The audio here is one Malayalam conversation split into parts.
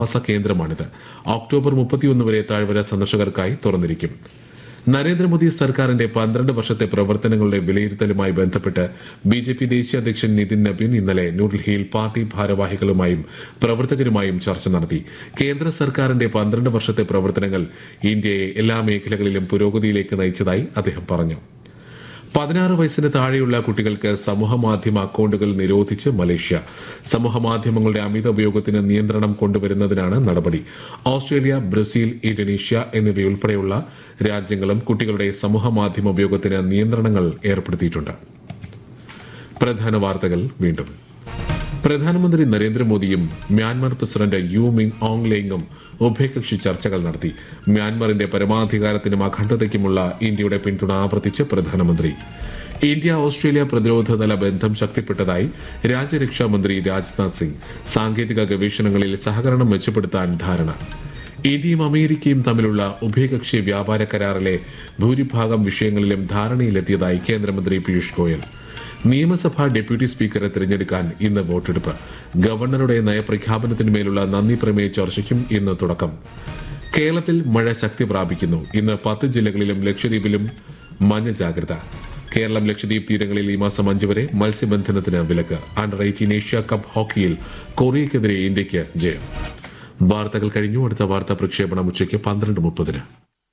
വാസ കേന്ദ്രമാണിത് ഒക്ടോബർ മുപ്പത്തിയൊന്ന് വരെ താഴ്വര സന്ദർശകർക്കായി തുറന്നിരിക്കും നരേന്ദ്രമോദി സർക്കാരിന്റെ പന്ത്രണ്ട് വർഷത്തെ പ്രവർത്തനങ്ങളുടെ വിലയിരുത്തലുമായി ബന്ധപ്പെട്ട് ബി ജെ പി ദേശീയ അധ്യക്ഷൻ നിതിൻ നബീൻ ഇന്നലെ ന്യൂഡൽഹിയിൽ പാർട്ടി ഭാരവാഹികളുമായും പ്രവർത്തകരുമായും ചർച്ച നടത്തി കേന്ദ്ര സർക്കാരിന്റെ പന്ത്രണ്ട് വർഷത്തെ പ്രവർത്തനങ്ങൾ ഇന്ത്യയെ എല്ലാ മേഖലകളിലും പുരോഗതിയിലേക്ക് നയിച്ചതായി അദ്ദേഹം പറഞ്ഞു പതിനാറ് വയസ്സിന് താഴെയുള്ള കുട്ടികൾക്ക് സമൂഹമാധ്യമ അക്കൗണ്ടുകൾ നിരോധിച്ച് മലേഷ്യ സമൂഹമാധ്യമങ്ങളുടെ അമിത ഉപയോഗത്തിന് നിയന്ത്രണം കൊണ്ടുവരുന്നതിനാണ് നടപടി ഓസ്ട്രേലിയ ബ്രസീൽ ഇന്തോനേഷ്യ എന്നിവയുൾപ്പെടെയുള്ള രാജ്യങ്ങളും കുട്ടികളുടെ സമൂഹമാധ്യമ ഉപയോഗത്തിന് നിയന്ത്രണങ്ങൾ ഏർപ്പെടുത്തിയിട്ടുണ്ട് പ്രധാന വാർത്തകൾ വീണ്ടും പ്രധാനമന്ത്രി നരേന്ദ്രമോദിയും Myanmar president U Min Aung ലേങ്ങും ഉഭയകക്ഷി ചർച്ചകൾ നടത്തി മ്യാൻമാറിന്റെ പരമാധികാരത്തിനും അഖണ്ഡതയ്ക്കുമുള്ള ഇന്ത്യയുടെ പിന്തുണ ആവർത്തിച്ച് പ്രധാനമന്ത്രി ഇന്ത്യ ഓസ്ട്രേലിയ പ്രതിരോധതല ബന്ധം ശക്തിപ്പെട്ടതായി രാജ്യരക്ഷാ മന്ത്രി രാജ്നാഥ് സിംഗ് സാങ്കേതിക ഗവേഷണങ്ങളിൽ സഹകരണം മെച്ചപ്പെടുത്താൻ ധാരണ ഇന്ത്യയും അമേരിക്കയും തമ്മിലുള്ള ഉഭയകക്ഷി വ്യാപാര കരാറിലെ ഭൂരിഭാഗം വിഷയങ്ങളിലും ധാരണയിലെത്തിയതായി കേന്ദ്രമന്ത്രി പീയൂഷ് ഗോയൽ നിയമസഭാ ഡെപ്യൂട്ടി സ്പീക്കറെ തിരഞ്ഞെടുക്കാൻ ഇന്ന് വോട്ടെടുപ്പ് ഗവർണറുടെ നയപ്രഖ്യാപനത്തിന്മേലുള്ള നന്ദി പ്രമേയ ചർച്ചയ്ക്കും ഇന്ന് തുടക്കം കേരളത്തിൽ മഴ ശക്തി പ്രാപിക്കുന്നു ഇന്ന് പത്ത് ജില്ലകളിലും ലക്ഷദ്വീപിലും മഞ്ഞ ജാഗ്രത കേരളം ലക്ഷദ്വീപ് തീരങ്ങളിൽ ഈ മാസം അഞ്ച് വരെ മത്സ്യബന്ധനത്തിന് വിലക്ക് അണ്ടർ എയ്റ്റീൻ ഏഷ്യ കപ്പ് ഹോക്കിയിൽ കൊറിയയ്ക്കെതിരെ ഇന്ത്യയ്ക്ക് ജയം വാർത്തകൾ കഴിഞ്ഞു അടുത്ത വാർത്താ പ്രക്ഷേപണം ഉച്ചയ്ക്ക് പന്ത്രണ്ട് മുപ്പതിന്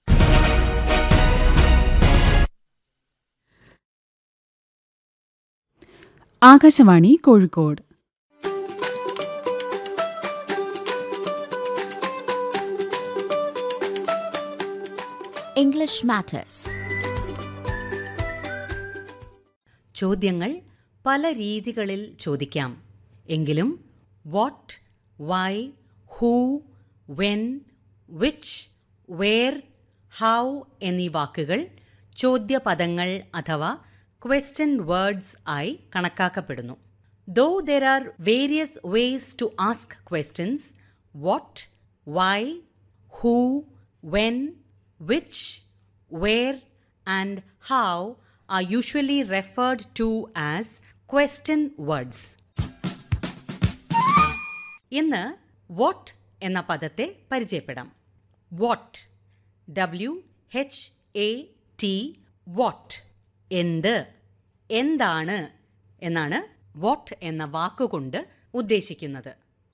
ആകാശവാണി കോഴിക്കോട് English Matters. ചോദ്യങ്ങൾ പല രീതികളിൽ ചോദിക്കാം എങ്കിലും what why who when which where how എന്നീ വാക്കുകൾ ചോദ്യപദങ്ങൾ അഥവാ ക്വസ്റ്റ്യൻ വേർഡ്സ് ആയി കണക്കാക്കപ്പെടുന്നു though there are various ways to ask questions what why who when which, where, and how are usually referred to as question words. ഇന്ന് വാട്ട് എന്ന പദത്തെ പരിചയപ്പെടാം what W H A T what എന്ത് എന്താണ് എന്നാണ് വാട്ട് എന്ന വാക്കുകൊണ്ട് ഉദ്ദേശിക്കുന്നത്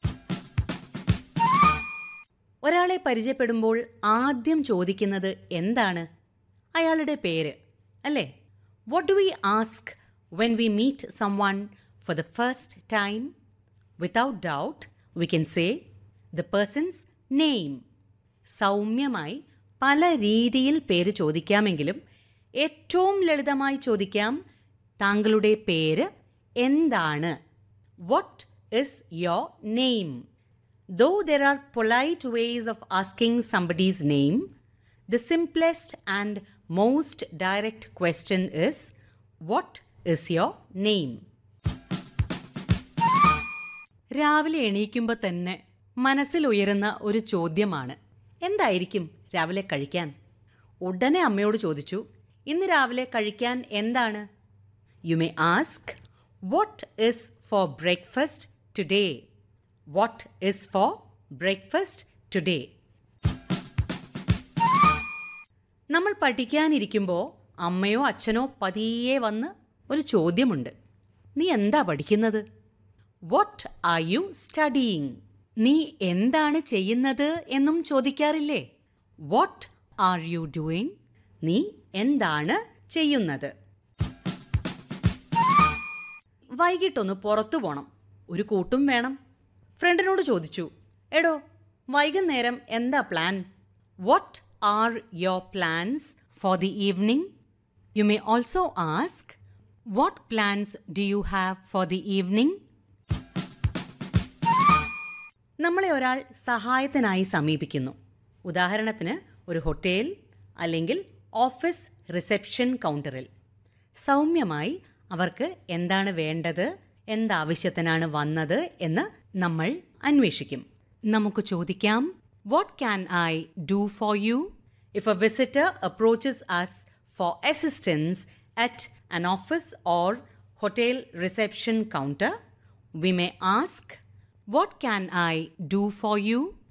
ഒരാളെ പരിചയപ്പെടുമ്പോൾ ആദ്യം ചോദിക്കുന്നത് എന്താണ് അയാളുടെ പേര് അല്ലേ what do we ask when we meet someone for the first time without doubt we can say the person's name സൗമ്യമായി പല രീതിയിൽ പേര് ചോദിക്കാമെങ്കിലും ഏറ്റവും ലളിതമായി ചോദിക്കാം താങ്കളുടെ പേര് എന്താണ് what is your name Though there are polite ways of asking somebody's name, the simplest and most direct question is What is your name? രാവിലെ എണീക്കുമ്പോൾ തന്നെ മനസ്സിൽ ഉയരുന്ന ഒരു ചോദ്യമാണ് എന്തായിരിക്കും രാവിലെ കഴിക്കാൻ ഉടനെ അമ്മയോട് ചോദിച്ചു ഇന്ന് രാവിലെ കഴിക്കാൻ എന്താണ് you may ask what is for breakfast today what is for breakfast today നമ്മൾ പഠിക്കാനിരിക്കുമ്പോൾ അമ്മയോ അച്ഛനോ പതിയെ വന്ന് ഒരു ചോദ്യമുണ്ട് നീ എന്താ പഠിക്കുന്നത് വാട്ട് ആർ യു സ്റ്റഡിയിങ് നീ എന്താണ് ചെയ്യുന്നത് എന്നും ചോദിക്കാറില്ലേ വാട്ട് ആർ യു ഡൂയിങ് നീ എന്താണ് ചെയ്യുന്നത് വൈകിട്ടൊന്ന് പുറത്തു പോണം ഒരു കൂട്ടും വേണം ഫ്രണ്ടിനോട് ചോദിച്ചു എടോ വൈകുന്നേരം എന്താ plan what are your plans for the evening you may also ask what plans do you have for the evening നമ്മളെ ഒരാൾ സഹായത്തിനായി സമീപിക്കുന്നു ഉദാഹരണത്തിന് ഒരു ഹോട്ടൽ അല്ലെങ്കിൽ ഓഫീസ് റിസപ്ഷൻ കൗണ്ടറിൽ സൗമ്യമായി അവർക്ക് എന്താണ് വേണ്ടത് എന്താവശ്യത്തിനാണ് വന്നത് എന്ന് നമ്മൾ അന്വേഷിക്കും നമുക്ക് ചോദിക്കാം what can I do for you if a visitor approaches us for assistance at an office or hotel reception counter, we may ask, What can I do for you?